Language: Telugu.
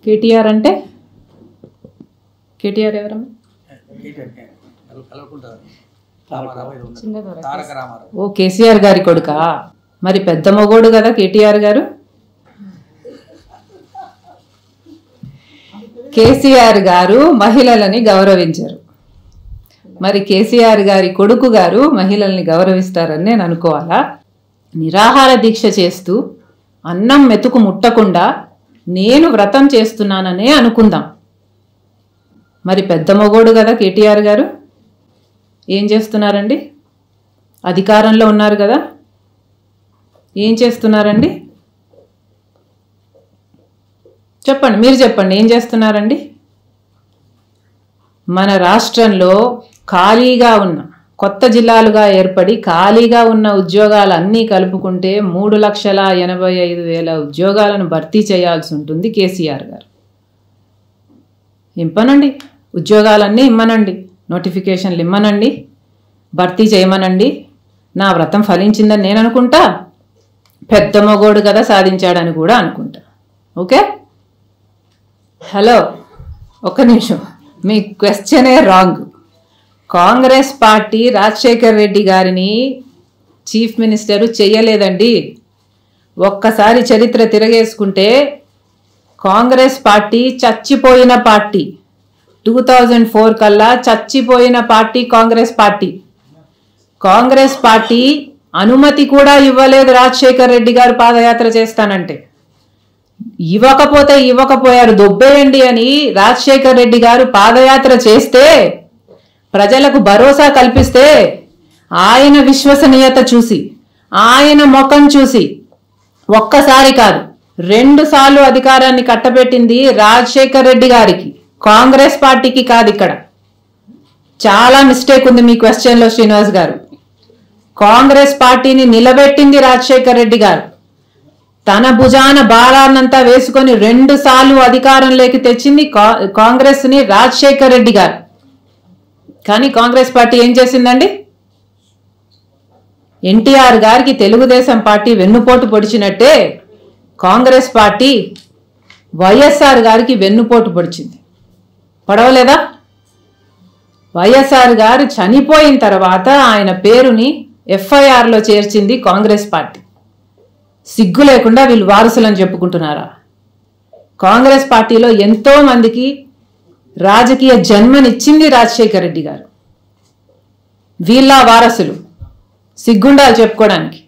కేటీఆర్ అంటే కేటీఆర్ ఎవరమ్మా కలవకుంటారు రామారావు ఏదో ఉన్నారు. తారక రామారావు ఓ కేసీఆర్ గారి కొడుకా మరి పెద్ద మొగోడు కదా కేటీఆర్ గారు కేసీఆర్ గారు మహిళలని గౌరవించరు మరి కేసీఆర్ గారి కొడుకు గారు మహిళల్ని గౌరవిస్తారని నేను అనుకోవాలా నిరాహార దీక్ష చేస్తూ అన్నం మెతుకు ముట్టకుండా నేను వ్రతం చేస్తున్నాననే అనుకుందాం మరి పెద్ద మొగోడు కదా కేటీఆర్ గారు ఏం చేస్తున్నారండి అధికారంలో ఉన్నారు కదా ఏం చేస్తున్నారండి చెప్పండి మీరు చెప్పండి ఏం చేస్తున్నారండి మన రాష్ట్రంలో ఖాళీగా ఉన్న కొత్త జిల్లాలుగా ఏర్పడి ఖాళీగా ఉన్న ఉద్యోగాలు అన్నీ కలుపుకుంటే మూడు లక్షల ఎనభై ఐదు వేల ఉద్యోగాలను భర్తీ చేయాల్సి ఉంటుంది కేసీఆర్ గారు ఇంపనండి ఉద్యోగాలన్నీ ఇమ్మనండి నోటిఫికేషన్లు ఇమ్మనండి భర్తీ చేయమనండి నా వ్రతం ఫలించిందని నేను అనుకుంటా పెద్ద మగోడు కదా సాధించాడని కూడా అనుకుంటా ఓకే హలో ఒక్క నిమిషం మీ క్వశ్చనే రాంగ్ కాంగ్రెస్ పార్టీ రాజశేఖర్ రెడ్డి గారిని చీఫ్ మినిస్టరు చెయ్యలేదండి ఒక్కసారి చరిత్ర తిరగేసుకుంటే కాంగ్రెస్ పార్టీ చచ్చిపోయిన పార్టీ టూ థౌజండ్ ఫోర్ కల్లా చచ్చిపోయిన party Congress party Congress party అనుమతి కూడా ఇవ్వలేదు రాజశేఖర్ రెడ్డి గారు పాదయాత్ర చేస్తానంటే ఇవ్వకపోతే ఇవ్వకపోయారు దొబ్బేయండి అని రాజశేఖర్ రెడ్డి గారు పాదయాత్ర చేస్తే ప్రజలకు భరోసా కల్పిస్తే ఆయన విశ్వసనీయత చూసి ఆయన ముఖం చూసి ఒక్కసారి కాదు రెండు సార్లు అధికారాన్ని కట్టబెట్టింది రాజశేఖర్ రెడ్డి గారికి కాంగ్రెస్ పార్టీకి కాదు ఇక్కడ చాలా మిస్టేక్ ఉంది మీ క్వశ్చన్లో శ్రీనివాస్ గారు కాంగ్రెస్ పార్టీని నిలబెట్టింది రాజశేఖర్ రెడ్డి గారు తన భుజాన భారాన్నంతా వేసుకొని రెండు సార్లు అధికారంలోకి తెచ్చింది కా- కాంగ్రెస్ ని రాజశేఖర్ రెడ్డి గారు కానీ కాంగ్రెస్ పార్టీ ఏం చేసిందండి ఎన్టీఆర్ గారికి తెలుగుదేశం పార్టీ వెన్నుపోటు పొడిచినట్టే కాంగ్రెస్ పార్టీ వైఎస్ఆర్ గారికి వెన్నుపోటు పొడిచింది పడవలేదా వైఎస్ఆర్ గారు చనిపోయిన తర్వాత ఆయన పేరుని ఎఫ్ఐఆర్లో చేర్చింది కాంగ్రెస్ పార్టీ సిగ్గు లేకుండా వీళ్ళు వారసులని చెప్పుకుంటున్నారా కాంగ్రెస్ పార్టీలో ఎంతో మందికి రాజకీయ జన్మనిచ్చింది రాజశేఖర రెడ్డి గారు వీళ్ళ వారసులు సిగ్గుండాలి చెప్పుకోవడానికి